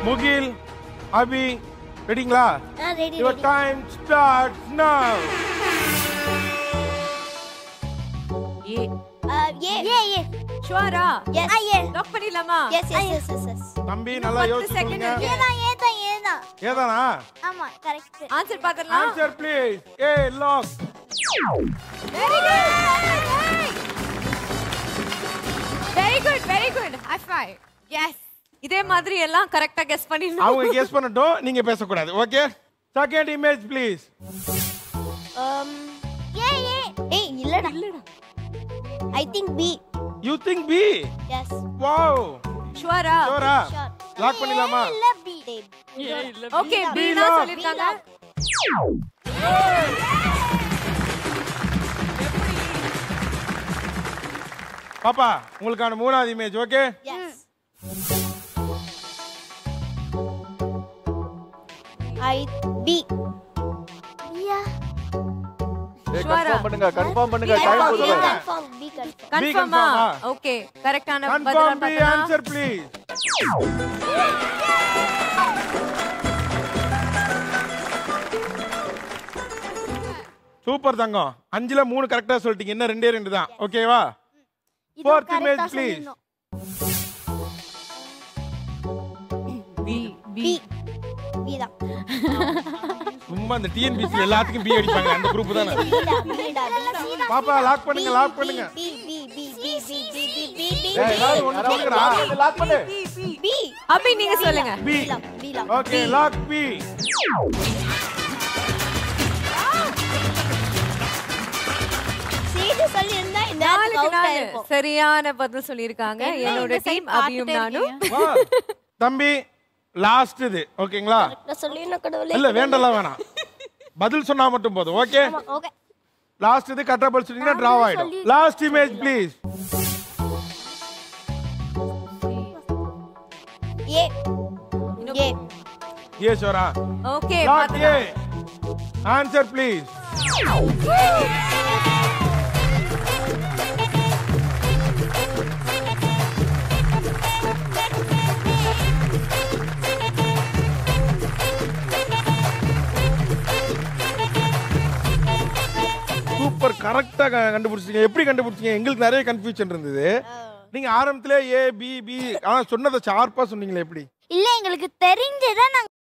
முகில் அபி ரெடிங்களா ready your time start now A A A A ஷுவரா yes A lock பண்ணிடலாமா yes yes yes yes yes தம்பி நல்லா பத்து யோசிச்சு second சொல்லுங்க இருக்கு. ஏ தான் ஏ தான் ஏ தான் ஏதானா ஆமா கரெக்ட் ஆன்சர் பாத்துடலாம் answer please A lock very good very good very good high five yes இதே மாதிரி எல்லாம் கரெக்டா கெஸ் பண்ணிடணும் அவங்க கெஸ் பண்ணட்டும் நீங்க பேசக்கூடாது okay second image please um A A ஏய் இல்லடா இல்லடா I think B you think B yes wow ஷுவரா ஷோரா ஷூர் லாக் பண்ணிடலாமா இல்ல பி ஓகே பி B தான் lock. சொல்லிருக்காங்க பாப்பா உங்களுக்கான மூணாவது image okay yes I B yeah ஷுவரா கன்ஃபார்ம் பண்ணுங்க கன்ஃபார்ம் பண்ணுங்க டைம் கொடுங்க கன்ஃபார்ம் பி கன்ஃபார்ம் கன்ஃபார்மா confirm-ஆ? ஓகே கரெக்டான பதிலா கன்ஃபார்ம் பி பார்த்தா ஆன்சர் ப்ளீஸ் சூப்பர் தங்கம் அஞ்சுல மூணு கரெக்டா சொல்லிட்டீங்க இன்னும் ரெண்டே ரெண்டு தான் ஓகேவா Fourth image, please. B B B தான் சும்மா இந்த டிஎன்பிசி எல்லாத்துக்கும் பி அடிப்பாங்க அந்த குரூப் தானே பிடா பிடா பி பாப்பா லாக் பண்ணுங்க லாக் பண்ணுங்க B B B B B B B B B ஏய், ஏதாவது ஒண்ணு சொல்லுங்கடா லாக் பண்ணு பி அபி நீங்க சொல்லுங்க பி லாம் பி லாம் ஓகே லாக் பி சீட்டு சொல்லி இருந்தா இந்த நாலுக்கு அவுட் நாலு ஆயிருக்கும் சரியான பதில் சொல்லியிருக்காங்க என்னோட டீம் அபியும் நானும் வா. தம்பி லாஸ்ட் இது ஓகேங்களா நான் சொல்லி நான் கடவுளே இல்ல வேண்டலாம் வேணாம் பதில் சொன்னா மட்டும் போதும் ஓகே ஓகே லாஸ்ட் இது கரெக்டா பதில் சொன்னீங்கன்னா டிராவ் ஆயிடும் last image please A A A சோரா okay lock A answer please super கரெக்டா கண்டுபிடிச்சீங்க எப்படி கண்டுபிடிச்சீங்க எங்களுக்கு நிறைய கன்ஃபியூஷன் இருந்தது நீங்க ஆரம்பத்திலே ஏ பி பி ஆனா சொன்னதை ஷார்ப்பா சொன்னீங்களே எப்படி இல்ல எங்களுக்கு தெரிஞ்சதை நாங்க